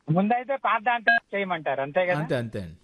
ముందైతే పాత దాంట్లో చేయమంటారు అంతే కదా అంతే అంతే అండి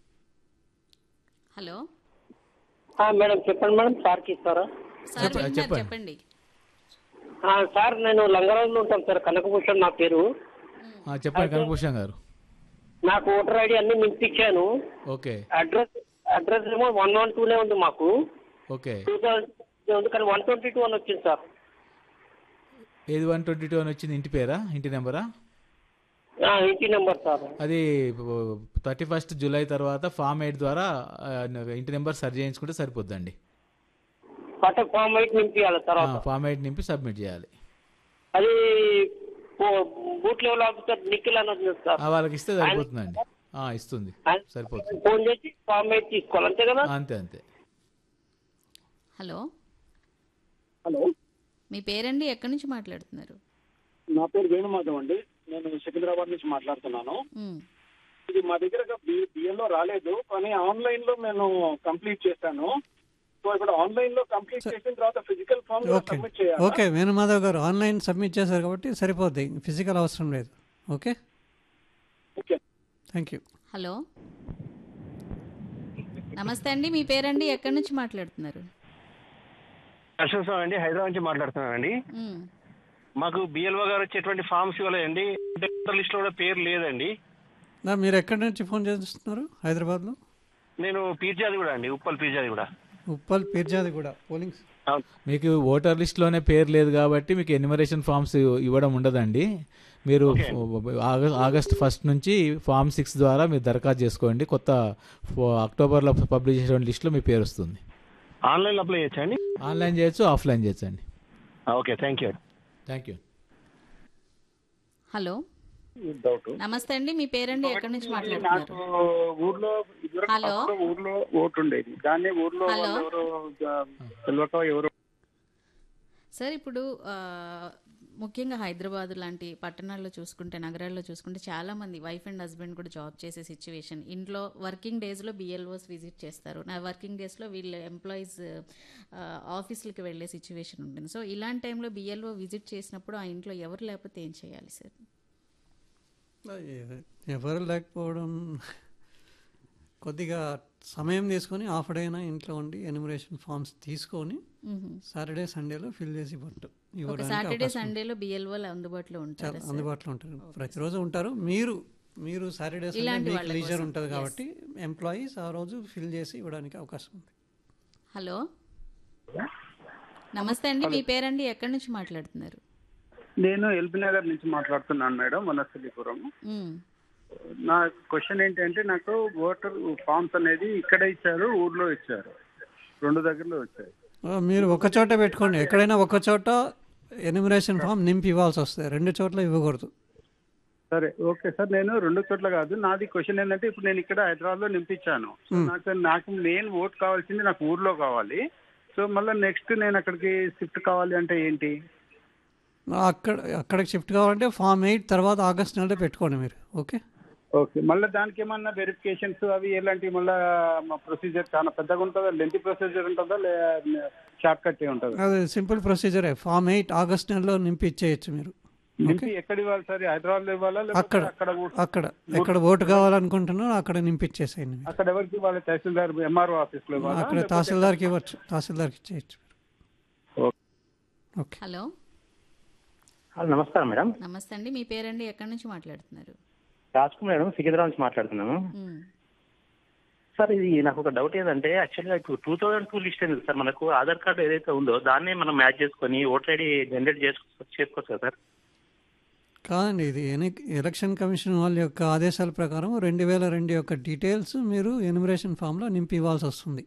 హలో ఆ, మేడం చెప్పండి మేడం సార్కి ఇస్తారా సార్ చెప్ప- వింటున్నారు, చెప్పండి. చెప్పండి ఆ, సార్ నేను లంగరాజులో ఉంటాను సార్ కనకభూషణ్ నా పేరు ఆ, చెప్పండి కనకభూషణ్ గారు నాకు ఓటర్ ఐడి అన్ని నింపించాను ఓకే అడ్రస్ అడ్రస్ ఏమో వన్ వన్ టూనే ఉంది మాకు ఓకే టూ థౌసండ్ ఉంది కానీ వన్ ట్వంటీ టూ అని వచ్చింది సార్ ఏది వన్ ట్వంటీ టూ అని వచ్చింది ఇంటి పేరా ఇంటి నెంబరా ఆ, ఇంటి నెంబర్ సార్ అది థర్టీ ఫస్ట్ జూలై తర్వాత ఫామ్ ఎయిట్ ద్వారా ఆ, ఇంటి నెంబర్ సరి చేయించుకుంటే సరిపోద్దండి పట్ట ఫామ్ ఎయిట్ నింపియాలి తర్వాత ఫామ్ ఎయిట్ నింపి సబ్మిట్ చేయాలి అది ఓ- బూత్ లెవెల్ ఆఫీసర్ నిఖిల్ అని వచ్చింది సార్ ఆ, వాళ్ళకి ఇస్తే సరిపోతుందండి ఆ, ఇస్తుంది ఆయన- సరిపోతుంది ఫోన్ చేసి ఫామ్ ఎయిట్ తీసుకోవాలి అంతే కదా అంతే అంతే హలో హలో మీ పేరండి ఎక్కడి నుంచి మాట్లాడుతున్నారు నా పేరు వేణుమాధవ్ అండి నేను సికింద్రాబాద్ నుంచి మాట్లాడుతున్నాను ఉమ్, ఇది మా దగ్గర బిఎల్లో రాలేదు కానీ ఆన్లైన్ లో నేను కంప్లీట్ చేశాను సో ఇప్పుడు ఆన్లైన్ లో కంప్లీట్ చేసిన తర్వాత ఫిజికల్ ఫామ్ ఓకే సబ్మిట్ చేయాలి okay Venumadhav garu online submit చేశారు కాబట్టి సరిపోద్ది ఫిజికల్ అవసరం లేదు okay okay thank you hello నమస్తే అండి మీ పేరండి ఎక్కడి నుంచి మాట్లాడుతున్నారు అశోక్ స్వామి అండి హైదరాబాద్ నుంచి మాట్లాడుతున్నానండి ఉమ్, మాకు బిఎల్ఓ గారు వచ్చేటువంటి ఫామ్స్ ఇవ్వలేదండి లిస్ట్ లో కూడా పేరు లేదండి నా మీరు ఎక్కడి నుంచి ఫోన్ చేస్తున్నారు హైదరాబాద్లో నేను పీర్జాది కూడా అండి ఉప్పల్ పీర్జాది కూడా ఉప్పల్ పీర్జాది కూడా పోలింగ్ అవును మీకు ఓటర్ లిస్ట్లోనే పేరు లేదు కాబట్టి మీకు ఎన్యుమరేషన్ ఫామ్స్ ఇవ్వడం ఉండదండి మీరు ఆగస్ట్ ఆగస్ట్ ఫస్ట్ నుంచి ఫామ్ సిక్స్ ద్వారా మీరు దరఖాస్తు చేసుకోండి కొత్త ఫో- అక్టోబర్లో పబ్లిష్ చేసిన లిస్ట్లో మీ పేరు వస్తుంది ఆన్లైన్ అప్లై చేయొచ్చా అండి ఆన్లైన్ చేయొచ్చు ఆఫ్లైన్ చేయొచ్చు అండి okay thank you thank you hello doubt నమస్తే అండి మీ పేరండి ఎక్కడి నుంచి నాకు మాట్లాడుతున్నారు ఊర్లో ఇదివరకు హలో. ఫస్ట్ ఊర్లో ఓటు ఉండేది దాన్ని ఊర్లో హలో. వాళ్ళు ఎవరు జ- తెలియక ఎవరు సార్ ఇప్పుడు ఆ, ముఖ్యంగా హైదరాబాద్ లాంటి పట్టణాల్లో చూసుకుంటే నగరాల్లో చూసుకుంటే చాలా మంది వైఫ్ అండ్ హస్బెండ్ కూడా జాబ్ చేసే సిచ్యువేషన్ ఇంట్లో వర్కింగ్ డేస్లో బిఎల్ఓస్ విజిట్ చేస్తారు నా వర్కింగ్ డేస్లో వీళ్ళ ఎంప్లాయీస్ ఆఫీసులకి వెళ్ళే సిచ్యువేషన్ ఉంటుంది సో ఇలాంటి టైంలో బిఎల్ఓ విజిట్ చేసినప్పుడు ఆ ఇంట్లో ఎవరు లేకపోతే ఏం చేయాలి సార్ ఎవరు లేకపోవడం కొద్దిగా సమయం తీసుకొని హాఫ్ డే అయినా ఇంట్లో ఉండి ఎనిమరేషన్ ఫామ్స్ తీసుకొని సాటర్డే సండేలో ఫిల్ చేసి పట్టు ఒక ఇవ్వడానికి సాటర్డే అవకాశం ఉంది. సండేలో బిఎల్ఓలు అందుబాటులో ఉంటారు చాలా అందుబాటులో ఉంటారు ప్రతిరోజు ఉంటారు మీరు మీరు సాటర్డే సండే ఇలాంటి మీకు వాళ్ళ లీజర్ కోసం, ఉంటుంది yes. కాబట్టి ఎంప్లాయీస్ ఆ రోజు ఫిల్ చేసి ఇవ్వడానికి అవకాశం ఉంది హలో నమస్తే అండి మీ పేరండి ఎక్కడి నుంచి మాట్లాడుతున్నారు నేను ఎల్బీ నగర్ నుంచి మాట్లాడుతున్నాను మేడం వనస్థలిపురం ఉమ్, నా క్వశ్చన్ ఏంటంటే నాకు ఓటర్ ఫామ్స్ అనేది ఇక్కడ ఇచ్చారు ఊర్లో ఇచ్చారు రెండు దగ్గరలో వచ్చాయి ఆ, మీరు ఒక చోట పెట్టుకోండి ఎక్కడైనా ఒక చోట ఎనిమిరేషన్ ఫామ్ నింపి ఇవ్వాల్సి వస్తుంది రెండు చోట్ల ఇవ్వకూడదు సరే ఓకే సార్ నేను రెండు చోట్ల కాదు నాది క్వశ్చన్ ఏంటంటే ఇప్పుడు నేను ఇక్కడ హైదరాబాద్ లో నింపించాను సో నాకు నాకు మెయిన్ ఓట్ కావాల్సింది నాకు ఊర్లో కావాలి సో మళ్ళీ నెక్స్ట్ నేను అక్కడికి షిఫ్ట్ కావాలి అంటే ఏంటి అక్కడ అక్కడికి షిఫ్ట్ కావాలంటే ఫామ్ ఎయిట్ తర్వాత ఆగస్ట్ నెలలో పెట్టుకోండి మీరు ఓకే ఓకే మళ్ళీ దానికి ఏమన్నా వెరిఫికేషన్స్ అవి ఎలాంటి మళ్ళీ ప్రొసీజర్ చాలా పెద్దగా ఉంటుందా లెంతీ ప్రొసీజర్ ఉంటుందా లే షార్ట్ కట్ ఉంటుందా అది సింపుల్ ప్రొసీజరే ఫామ్ ఎయిట్ ఆగస్ట్ నెలలో నింపి ఇచ్చేయచ్చు మీరు నింపి ఎక్కడ ఇవ్వాలి సార్ హైదరాబాద్ లో ఇవ్వాలా లేకపోతే అక్కడ అక్కడ ఊ- అక్కడ ఎక్కడ ఓటు కావాలనుకుంటున్నారో అక్కడ నింపిచ్చేసేయండి మీరు అక్కడ ఎవరికి ఇవ్వాలి తహసీల్దార్ ఎంఆర్ఓ ఆఫీస్ లో ఇవ్వాలా అక్కడ లేకపోతే- తహసీల్దార్కి ఇవ్వచ్చు తహసీల్దార్కి ఇచ్చేయచ్చు ఓకే. ఓకే హలో హలో నమస్కారం మేడం నమస్తే అండి మీ పేరండి ఎక్కడి నుంచి మాట్లాడుతున్నారు రాజ్ కుమార్ మేడం సికింద్రాబాద్ నుంచి మాట్లాడుతున్నాను ఉమ్, సార్ ఇది నాకు ఒక డౌట్ ఏంటంటే యాక్చువల్గా ఇప్పుడు టూ థౌజండ్ టూ లిస్ట్ ఉంది సార్ మనకు ఆధార్ కార్డు ఏదైతే ఉందో దాన్నే మనం మ్యాచ్ చేసుకొని ఓటర్ ఐడి జనరేట్ చేసుకో చేసుకోవచ్చు కదా సార్ కాదండి ఇది ఎని- ఎలక్షన్ కమిషన్ వాళ్ళ యొక్క ఆదేశాల ప్రకారం రెండు వేల రెండు యొక్క డీటెయిల్స్ మీరు ఎనిమిరేషన్ ఫామ్లో నింపి ఇవ్వాల్సి వస్తుంది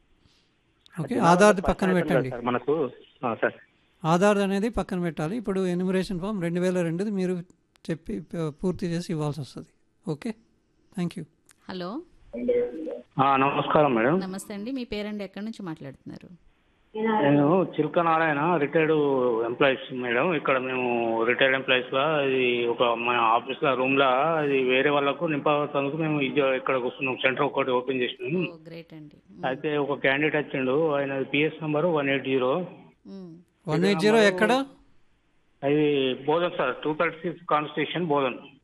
ఓకే ఆధార్ది పక్కన పెట్టండి సార్ మనకు ఆ, సార్ ఆధార్ అనేది పక్కన పెట్టాలి ఇప్పుడు ఎనిమిరేషన్ ఫామ్ రెండు వేల రెండుది మీరు చెప్పి ప- పూర్తి చేసి ఇవ్వాల్సి వస్తుంది ఓకే థ్యాంక్ యూ హలో ఆ, నమస్కారం మేడం నమస్తే అండి మీ పేరండి ఎక్కడి నుంచి మాట్లాడుతున్నారు నేను Chilka Narayana retired employees madam ఇక్కడ మేము రిటైర్డ్ ఎంప్లాయీస్ లా ఇది ఒక మన ఆఫీస్ లో రూమ్ లా ఇది వేరే వాళ్ళకు నింపేందుకు మేము ఇది ఇక్కడ వస్తున్నాం సెంటర్ ఒకటి ఓపెన్ చేసినాం ఓ గ్రేట్ అండి అయితే ఒక క్యాండిడేట్ వచ్చిండు ఆయన PS number one eight zero um, one eight zero ఎక్కడ అది Bodhan sir two thirty six constitution Bodhan